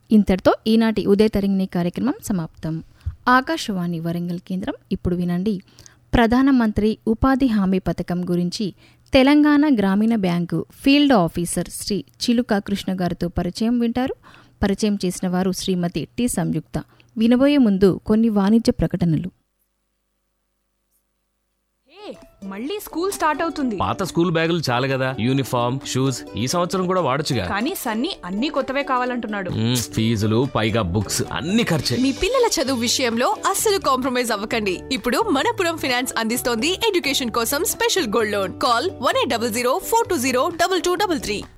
ఇంతటితో ఈనాటి ఉదయ తరంగిణి కార్యక్రమం సమాప్తం ఆకాశవాణి వరంగల్ కేంద్రం ఇప్పుడు వినండి ప్రధానమంత్రి ఉపాధి హామీ పథకం గురించి తెలంగాణ గ్రామీణ బ్యాంకు ఫీల్డ్ ఆఫీసర్ శ్రీ చిలుక కృష్ణ గారితో పరిచయం వింటారు పరిచయం చేసిన వారు శ్రీమతి టి సంయుక్త వినబోయే ముందు కొన్ని వాణిజ్య ప్రకటనలు హే, మళ్ళీ స్కూల్ స్టార్ట్ అవుతుంది పాత స్కూల్ బ్యాగులు చాలు కదా యూనిఫామ్ షూస్ ఈ సంవత్సరం కూడా వాడొచ్చుగా కానీ సన్నీ అన్ని కొత్తవే కావాలంటున్నాడు మ్మ్, ఫీజులు పైగా బుక్స్ అన్ని ఖర్చే మీ పిల్లల చదువు విషయంలో అస్సలు కాంప్రమైజ్ అవ్వకండి ఇప్పుడు మనపురం ఫినాన్స్ అందిస్తోంది ఎడ్యుకేషన్ కోసం special gold loan call one eight double zero four two zero double two double three